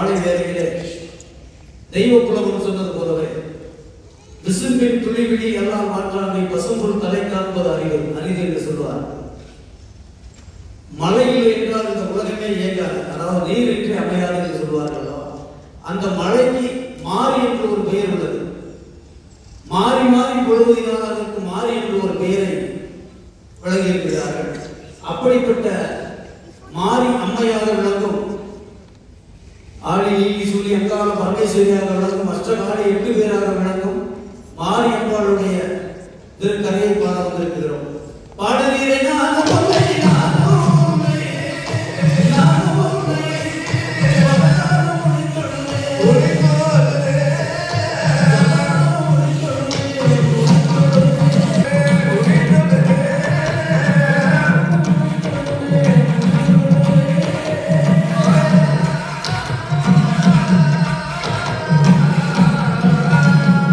மாலை வேலையிலே தெய்வ புலவன் சொன்னது போலவே விசும்பின் துளிவிழி எல்லாம் மாற்றாமை பசும்பொருள் தலை காண்பது அறிவு அரிது என்று சொல்வார் மழையில் என்றால் இந்த உலகமே இயங்காது அதாவது நீர் இன்றி அமையாது என்று சொல்வார்கள் அல்லவா? அந்த மழைக்கு மாறி என்று ஒரு பெயர் உள்ளது மாறி மாறி பொழுவதினால் அதற்கு மாறி என்று ஒரு பெயரை வழங்கியிருக்கிறார்கள் அப்படிப்பட்ட மாறி அம்மையாக விளங்கும் ஆடி நீலி சூழி அங்கால பரமேஸ்வரியாக விளங்கும் அஷ்டகாடி எட்டு பேராக விளங்கும் மாரி அம்பாளுடைய திருக்கரையை பாட வந்திருக்கிறோம் பாடலீரை நான் உன்னை, நான் உன்னை, நான் உன்னை, நான் உன்னை தொழுதே.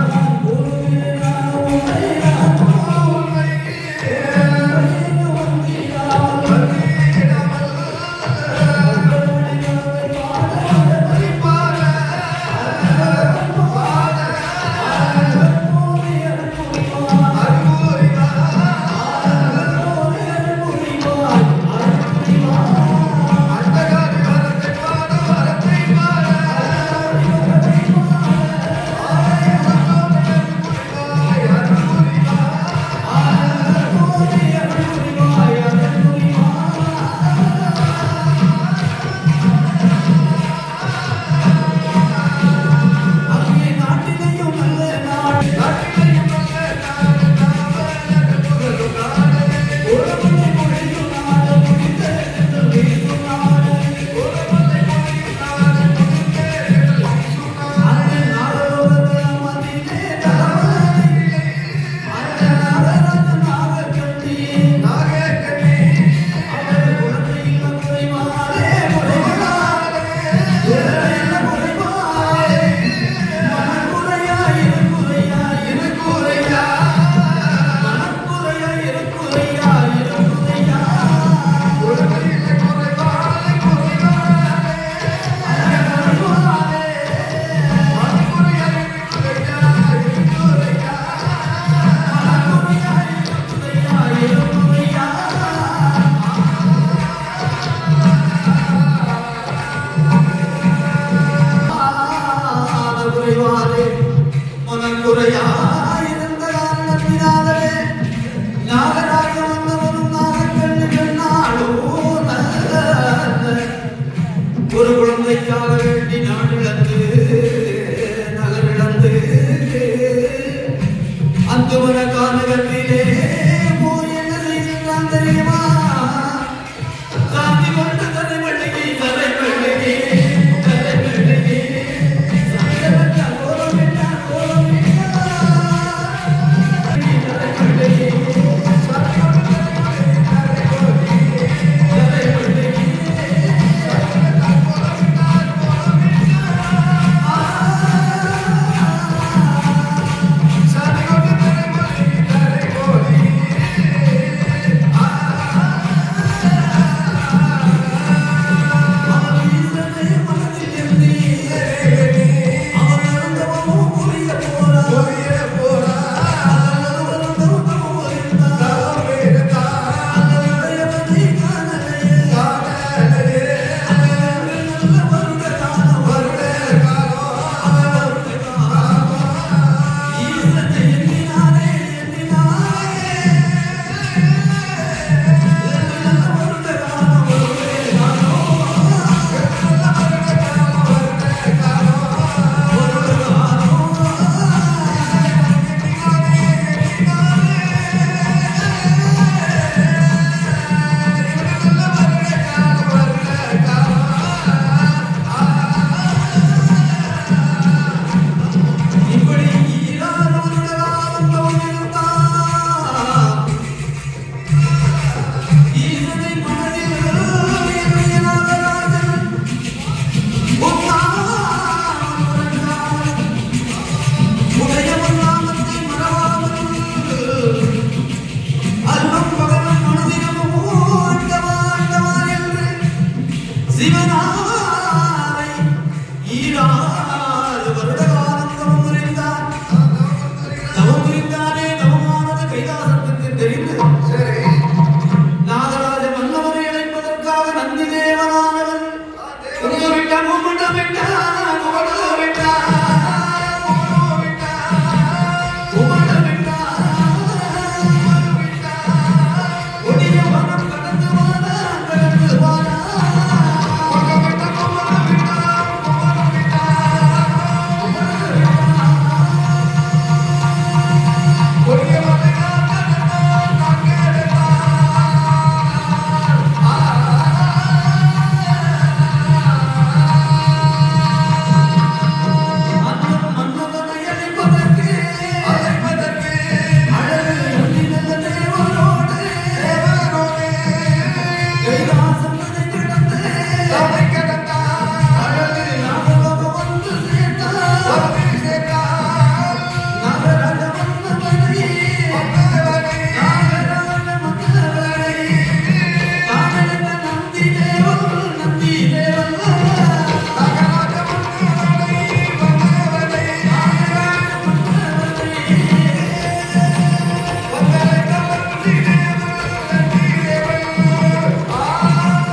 நான் உன்னை, நான் உன்னை, ஈராறு வருட காலம் தவம் புரிந்தான் தவம் புரிந்தானே தவமானது கைலாசத்துக்கு தெரிந்து சரி நாகராஜ மன்னவனை அழைப்பதற்காக நந்தி தேவனானவன் கும்பிட்டான் கும்பிட்டவிட்டான் கும்பிட்டவிட்டான் கொடிய வனம் கடந்து வானான் கடந்து அன்னம் மன்னவனை அழைப்பதற்கு அழைப்பதற்கு அழகு நந்தி நல்ல தேவனோடு தேவனோடு கைலாசம் அதை கிடந்து அதை கிடந்தான் அழகு நாகலோகம் வந்து சேர்த்தான் வந்து சேர்த்தான் நாகராஜ மன்னவனை மன்னவனை நாகராஜ மன்னவனை தானெடுத்த நந்தி தேவன் நந்தி தேவன் நாகராஜ மன்னவனை மன்னவனை நாகராஜ மன்னவனை வந்தடைந்த நந்தி தேவன் நந்தி தேவன்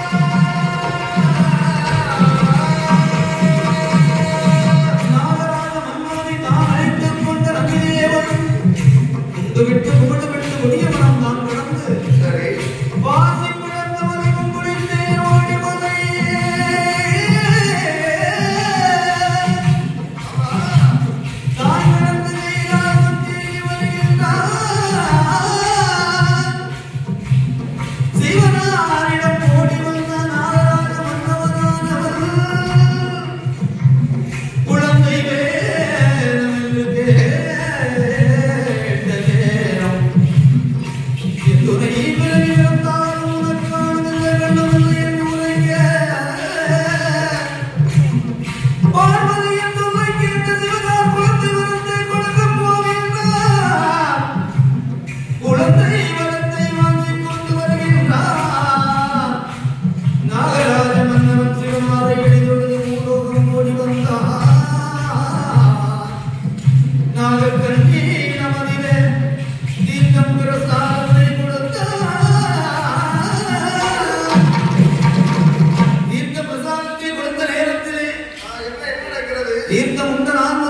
நாகராஜ மன்னவனை தான் அழைத்துக் கொண்ட நந்திதேவன் உண்டு விட்டு புகழ் விட்டு ஒடிய மனம் தான் கடந்து சரி வாசி பிளந்தவனையும் குளித்தே ஓடிவதை தாய் நடந்து கைலாசம் தேடி வருகின்றான் சிவனாரிடம் ஓடி வந்த நாகராஜ மன்னவனானவன் குழந்தை வேணும் என்று கேட்ட நேரம் என் துணை பிறவி பிறந்தாலும் உனக்கு காணுமில்லை கண்டமில்லை என்று உரைக்க பார்வதி என் சொல்லை கேட்டு சிவனார் குழந்தை வரத்தை கொடுக்கப் போகின்றார் குழந்தை வரத்தை வாங்கிக் கொண்டு வருகின்றார் நாகராஜ மன்னவன் சிவனாரை எளிதொழுது பூலோகம் ஓடி வந்தார் நாகக்கண்ணி நமதிலே தீர்க்கம் பிரசாதத்தை கொடுத்தார் தீர்க்க பிரசாதத்தை கொடுத்த நேரத்திலே என்ன என்ன நடக்கிறது தீர்த்தம் உண்ட நான்